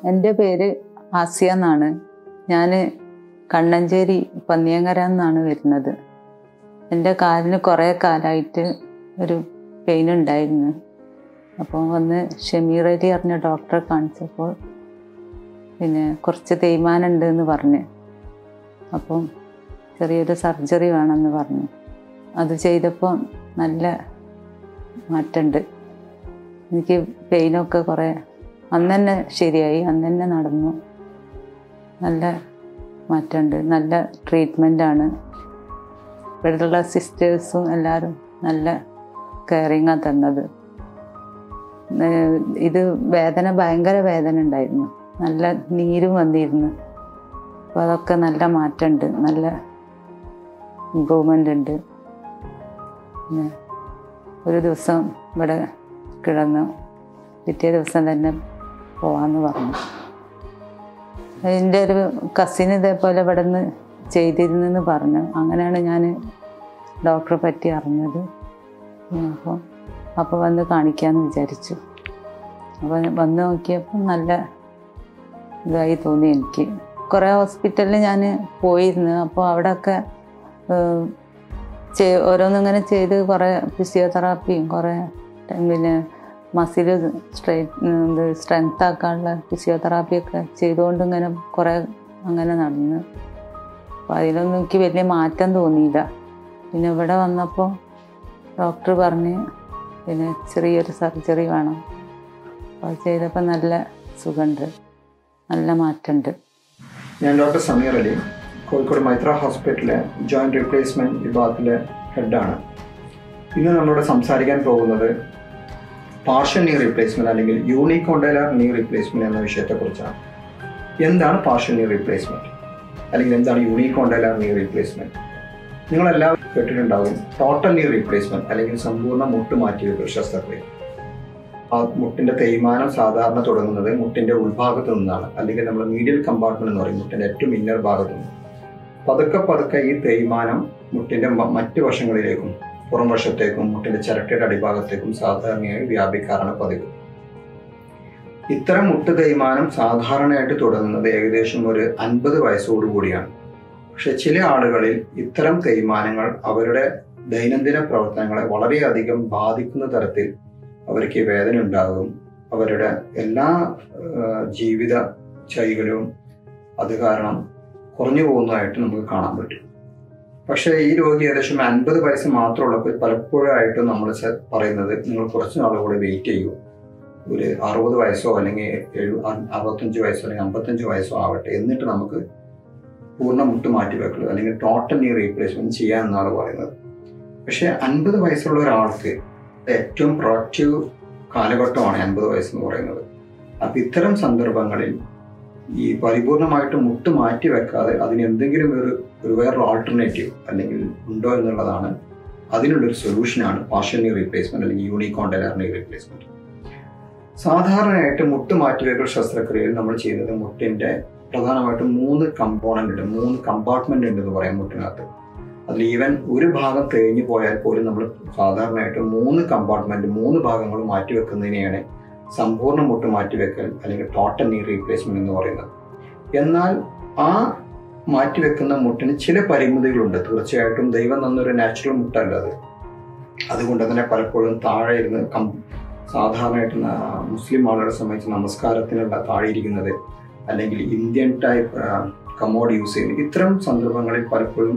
എൻ്റെ പേര് ആസിയ എന്നാണ് ഞാൻ കണ്ണഞ്ചേരി പന്നിയങ്കര എന്നാണ് വരുന്നത് എൻ്റെ കാലിന് കുറേ കാലമായിട്ട് ഒരു പെയിൻ ഉണ്ടായിരുന്നു അപ്പോൾ വന്ന് ഷമീർ അലി അറിഞ്ഞ ഡോക്ടറെ കാണിച്ചപ്പോൾ പിന്നെ കുറച്ച് തേയ്മാനം ഉണ്ട് എന്ന് പറഞ്ഞ് അപ്പം ചെറിയൊരു സർജറി വേണമെന്ന് പറഞ്ഞു അത് ചെയ്തപ്പോൾ നല്ല മാറ്റമുണ്ട് എനിക്ക് പെയിനൊക്കെ കുറേ അന്ന് തന്നെ ശരിയായി അന്ന് തന്നെ നടന്നു നല്ല മാറ്റമുണ്ട് നല്ല ട്രീറ്റ്മെൻറ്റാണ് ഇവിടെയുള്ള സിസ്റ്റേഴ്സും എല്ലാവരും നല്ല കെയറിങ്ങാണ് തന്നത് ഏഹ് ഇത് വേദന ഭയങ്കര വേദന ഉണ്ടായിരുന്നു നല്ല നീരും വന്നിരുന്നു അപ്പോൾ അതൊക്കെ നല്ല മാറ്റമുണ്ട് നല്ല ഇമ്പ്രൂവ്മെൻ്റ് ഉണ്ട് പിന്നെ ഒരു ദിവസം ഇവിടെ കിടന്നു പിറ്റേ ദിവസം തന്നെ പോവാന്ന് പറഞ്ഞു എൻ്റെ ഒരു കസിൻ ഇതേപോലെ ഇവിടെ നിന്ന് ചെയ്തിരുന്നെന്ന് പറഞ്ഞു അങ്ങനെയാണ് ഞാൻ ഡോക്ടറെ പറ്റി അറിഞ്ഞത് അപ്പോൾ അപ്പോൾ വന്ന് കാണിക്കാമെന്ന് വിചാരിച്ചു അപ്പോൾ വന്ന് നോക്കിയപ്പോൾ നല്ല ഇതായി തോന്നി എനിക്ക് കുറേ ഹോസ്പിറ്റലിൽ ഞാൻ പോയിരുന്നു അപ്പോൾ അവിടെയൊക്കെ ഏഹ്, ചെ- ഓരോന്നിങ്ങനെ ചെയ്ത് കുറേ ഫിസിയോതെറാപ്പിയും കുറേ പിന്നെ മസിൽ സ്ട്രെയിറ്റ് ഇത് സ്ട്രെങ്ത് ആക്കാനുള്ള ഫിസിയോതെറാപ്പിയൊക്കെ ചെയ്തുകൊണ്ട് ഇങ്ങനെ കുറേ അങ്ങനെ നടന്നു അപ്പോൾ അതിലൊന്നും എനിക്ക് വലിയ മാറ്റം തോന്നിയില്ല പിന്നെ ഇവിടെ വന്നപ്പോൾ ഡോക്ടർ പറഞ്ഞ് പിന്നെ ചെറിയൊരു സർജറി വേണം അപ്പോൾ അത് ചെയ്തപ്പോൾ നല്ല സുഖമുണ്ട് നല്ല മാറ്റമുണ്ട് ഞാൻ ഡോക്ടർ സമീർ അലി കോഴിക്കോട് മൈത്ര ഹോസ്പിറ്റലിലെ ജോയിൻറ്റ് റീപ്ലേസ്മെൻറ്റ് വിഭാഗത്തിലെ ഹെഡാണ് ഇന്ന് നമ്മളിവിടെ സംസാരിക്കാൻ പോകുന്നത് പാർഷ്യൽ നീ റീപ്ലേസ്മെൻറ്റ് അല്ലെങ്കിൽ യൂണിക് കോണ്ടൈലർ നീ റീപ്ലേസ്മെൻറ്റ് എന്ന വിഷയത്തെക്കുറിച്ചാണ് എന്താണ് പാർഷ്യൽ നീ റീപ്ലേസ്മെൻറ്റ് അല്ലെങ്കിൽ എന്താണ് യൂണിക് കോണ്ടൈലർ നീ റീപ്ലേസ്മെൻറ്റ് നിങ്ങളെല്ലാവരും കേട്ടിട്ടുണ്ടാവും ടോട്ടൽ നീ റീപ്ലേസ്മെൻറ്റ് അല്ലെങ്കിൽ സമ്പൂർണ്ണ മുട്ട് മാറ്റിവെക്കൽ ശസ്ത്രക്രിയ ആ മുട്ടിന്റെ തേയ്മാനം സാധാരണ തുടങ്ങുന്നത് മുട്ടിന്റെ ഉൾഭാഗത്ത് നിന്നാണ് അല്ലെങ്കിൽ നമ്മൾ മീഡിയൽ കമ്പാർട്ട്മെന്റ് എന്ന് പറയും മുട്ടിന്റെ ഏറ്റവും ഇന്നർ ഭാഗത്ത് നിന്ന് പതുക്കെ പതുക്കെ ഈ തേയ്മാനം മുട്ടിന്റെ മ- മറ്റ് വശങ്ങളിലേക്കും പുറം വശത്തേക്കും മുട്ടിന്റെ ചിരട്ടയുടെ അടിഭാഗത്തേക്കും സാധാരണയായി വ്യാപിക്കാറാണ് പതിവ് ഇത്തരം മുട്ട് തേയ്മാനം സാധാരണയായിട്ട് തുടങ്ങുന്നത് ഏകദേശം ഒരു അൻപത് വയസ്സോടുകൂടിയാണ് പക്ഷെ ചില ആളുകളിൽ ഇത്തരം തേയ്മാനങ്ങൾ അവരുടെ ദൈനംദിന പ്രവർത്തനങ്ങളെ വളരെയധികം ബാധിക്കുന്ന തരത്തിൽ അവർക്ക് വേദന ഉണ്ടാകും അവരുടെ എല്ലാ ആ, ജീവിത ശൈലികളും അത് കാരണം കുറഞ്ഞു പോകുന്നതായിട്ട് നമുക്ക് കാണാൻ പറ്റും പക്ഷേ ഈ രോഗി ഏകദേശം അൻപത് വയസ്സ് മാത്രമുള്ളപ്പോൾ പലപ്പോഴായിട്ട് നമ്മൾ ചെ- പറയുന്നത് നിങ്ങൾ കുറച്ച് നാൾ കൂടെ വെയിറ്റ് ചെയ്യൂ ഒരു അറുപത് വയസ്സോ അല്ലെങ്കിൽ എഴു അ- അറുപത്തഞ്ച് വയസ്സോ അല്ലെങ്കിൽ അമ്പത്തഞ്ച് വയസ്സോ ആവട്ടെ എന്നിട്ട് നമുക്ക് പൂർണ്ണ മുട്ട് മാറ്റി വെക്കൽ അല്ലെങ്കിൽ ടോട്ടൽ നീ റീപ്ലേസ്മെന്റ് ചെയ്യാമെന്നാണ് പറയുന്നത് പക്ഷേ അൻപത് വയസ്സുള്ള ഒരാൾക്ക് ഏറ്റവും പ്രൊഡക്റ്റീവ് കാലഘട്ടമാണ് അൻപത് വയസ്സെന്ന് പറയുന്നത് അപ്പം ഇത്തരം സന്ദർഭങ്ങളിൽ ഈ പരിപൂർണമായിട്ട് മുട്ട് മാറ്റി വെക്കാതെ അതിന് എന്തെങ്കിലും ഒരു ഒരു വേറൊരു ആൾട്ടർനേറ്റീവ് അല്ലെങ്കിൽ ഉണ്ടോ എന്നുള്ളതാണ് അതിനുള്ളൊരു സൊല്യൂഷനാണ് പാർഷ്യൽ നീ റീപ്ലേസ്മെന്റ് അല്ലെങ്കിൽ യൂണിക് കോണ്ടൈലർ നീ റീപ്ലേസ്മെന്റ് സാധാരണയായിട്ട് മുട്ട് മാറ്റിവെക്കൽ ശസ്ത്രക്രിയയിൽ നമ്മൾ ചെയ്യുന്നത് മുട്ടിന്റെ പ്രധാനമായിട്ടും മൂന്ന് കമ്പോണന്റ് ഉണ്ട് മൂന്ന് കമ്പാർട്ട്മെന്റ് ഉണ്ട് എന്ന് പറയാം മുട്ടിനകത്ത് അതിൽ ഈവൻ ഒരു ഭാഗം തേഞ്ഞു പോയാൽ പോലും നമ്മൾ സാധാരണയായിട്ട് മൂന്ന് കമ്പാർട്ട്മെന്റ് മൂന്ന് ഭാഗങ്ങൾ മാറ്റിവെക്കുന്നതിനെയാണ് സമ്പൂർണ്ണ മുട്ട് മാറ്റിവെക്കൽ അല്ലെങ്കിൽ ടോട്ടൽ നീ റീപ്ലേസ്മെന്റ് എന്ന് പറയുന്നത് എന്നാൽ ആ മാറ്റിവെക്കുന്ന മുട്ടിന് ചില പരിമിതികളുണ്ട് തീർച്ചയായിട്ടും ദൈവം തന്നൊരു നാച്ചുറൽ മുട്ടല്ല അത് അതുകൊണ്ട് തന്നെ പലപ്പോഴും താഴെ ഇരുന്ന് കം സാധാരണയായിട്ട് ന- മുസ്ലിം ആളുകളെ സംബന്ധിച്ച് നമസ്കാരത്തിനുള്ള താഴെ ഇരിക്കുന്നത് അല്ലെങ്കിൽ ഇന്ത്യൻ ടൈപ്പ് കമോഡ് യൂസ് ചെയ്യുന്നത് ഇത്തരം സന്ദർഭങ്ങളിൽ പലപ്പോഴും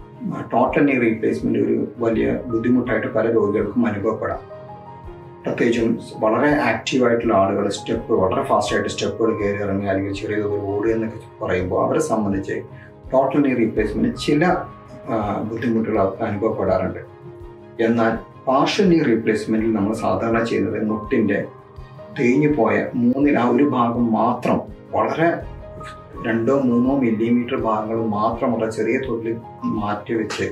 ടോട്ടൽ നീ റീപ്ലേസ്മെന്റ് ഒരു വലിയ ബുദ്ധിമുട്ടായിട്ട് പല രോഗികൾക്കും അനുഭവപ്പെടാം പ്രത്യേകിച്ചും വളരെ ആക്റ്റീവ് ആയിട്ടുള്ള ആളുകൾ സ്റ്റെപ്പ് വളരെ ഫാസ്റ്റ് ആയിട്ട് സ്റ്റെപ്പുകൾ കയറി ഇറങ്ങി അല്ലെങ്കിൽ ചെറിയ തോതിൽ ഓടുക എന്നൊക്കെ പറയുമ്പോൾ അവരെ സംബന്ധിച്ച് ടോട്ടൽ നീ റീപ്ലേസ്മെന്റ് ചില ആ, ബുദ്ധിമുട്ടുകൾ അവർക്ക് അനുഭവപ്പെടാറുണ്ട് എന്നാൽ പാർഷ്യൽ നീ റീപ്ലേസ്മെന്റിൽ നമ്മൾ സാധാരണ ചെയ്യുന്നത് മുട്ടിന്റെ തേഞ്ഞു പോയ മൂന്നിൽ ആ ഒരു ഭാഗം മാത്രം വളരെ രണ്ടോ മൂന്നോ മില്ലിമീറ്റർ ഭാഗങ്ങൾ മാത്രമുള്ള ചെറിയ തോതിൽ മാറ്റി വെച്ച്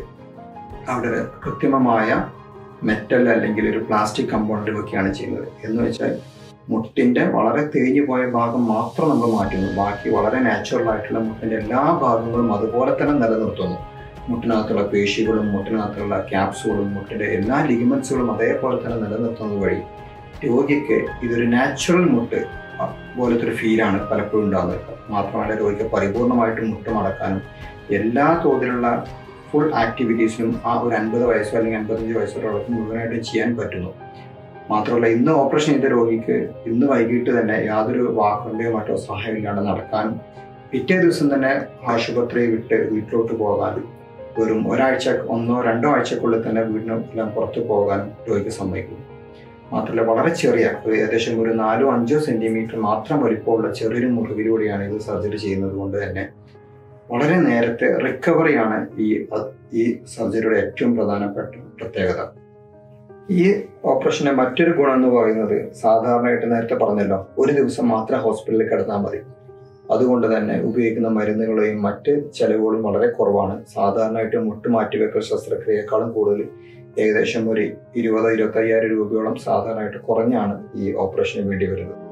അവിടെ കൃത്രിമമായ മെറ്റൽ അല്ലെങ്കിൽ ഒരു പ്ലാസ്റ്റിക് കമ്പോണന്റ് വെക്കുകയാണ് ചെയ്യുന്നത് എന്ന് വെച്ചാൽ മുട്ടിന്റെ വളരെ തേഞ്ഞു പോയ ഭാഗം മാത്രം നമ്മൾ മാറ്റുന്നു ബാക്കി വളരെ നാച്ചുറൽ ആയിട്ടുള്ള മുട്ടിന്റെ എല്ലാ ഭാഗങ്ങളും അതുപോലെ തന്നെ നിലനിർത്തുന്നു മുട്ടിനകത്തുള്ള പേശികളും മുട്ടിനകത്തുള്ള ക്യാപ്സുകളും മുട്ടിന്റെ എല്ലാ ലിഗമെന്റ്സുകളും അതേപോലെ തന്നെ നിലനിർത്തുന്നത് വഴി രോഗിക്ക് ഇതൊരു നാച്ചുറൽ മുട്ട് പോലത്തെ ഒരു ഫീലാണ് പലപ്പോഴും ഉണ്ടാകുന്നത് മാത്രമല്ല രോഗിക്ക് പരിപൂർണമായിട്ടും മുട്ടുമടക്കാനും എല്ലാ തോതിലുള്ള ഫുൾ ആക്ടിവിറ്റീസിനും ആ ഒരു അൻപത് വയസ്സോ അല്ലെങ്കിൽ അൻപത്തഞ്ച് വയസ്സോടൊപ്പം മുഴുവനായിട്ടും ചെയ്യാൻ പറ്റുന്നു മാത്രമല്ല ഇന്ന് ഓപ്പറേഷൻ ചെയ്ത രോഗിക്ക് ഇന്ന് വൈകിട്ട് തന്നെ യാതൊരു വാക്കുകളുടെയോ മറ്റോ സഹായമില്ലാണ്ട് നടക്കാനും പിറ്റേ ദിവസം തന്നെ ആശുപത്രി വിട്ട് വീട്ടിലോട്ട് പോകാനും വെറും ഒരാഴ്ച ഒന്നോ രണ്ടോ ആഴ്ചക്കുള്ളിൽ തന്നെ വീടിന് എല്ലാം പുറത്തു പോകാനും രോഗിക്ക് സമ്മതിക്കുന്നു മാത്രമല്ല വളരെ ചെറിയ ഒരു ഏകദേശം ഒരു നാലോ അഞ്ചോ സെന്റിമീറ്റർ മാത്രം വലിപ്പമുള്ള ചെറിയൊരു മുറിവിലൂടെയാണ് ഇത് സർജറി ചെയ്യുന്നത് കൊണ്ട് തന്നെ വളരെ നേരത്തെ റിക്കവറിയാണ് ഈ ഈ സർജറിയുടെ ഏറ്റവും പ്രധാനപ്പെട്ട പ്രത്യേകത ഈ ഓപ്പറേഷന്റെ മറ്റൊരു ഗുണം എന്ന് പറയുന്നത് സാധാരണയായിട്ട് നേരത്തെ പറഞ്ഞല്ലോ ഒരു ദിവസം മാത്രം ഹോസ്പിറ്റലിൽ കിടന്നാൽ മതി അതുകൊണ്ട് തന്നെ ഉപയോഗിക്കുന്ന മരുന്നുകളെയും മറ്റ് ചെലവുകളും വളരെ കുറവാണ് സാധാരണയായിട്ട് മുട്ട് മാറ്റിവെക്കൽ ശസ്ത്രക്രിയേക്കാളും കൂടുതൽ ഏകദേശം ഒരു ഇരുപത് ഇരുപത്തയ്യായിരം രൂപയോളം സാധാരണയായിട്ട് കുറഞ്ഞാണ് ഈ ഓപ്പറേഷന് വേണ്ടി വരുന്നത്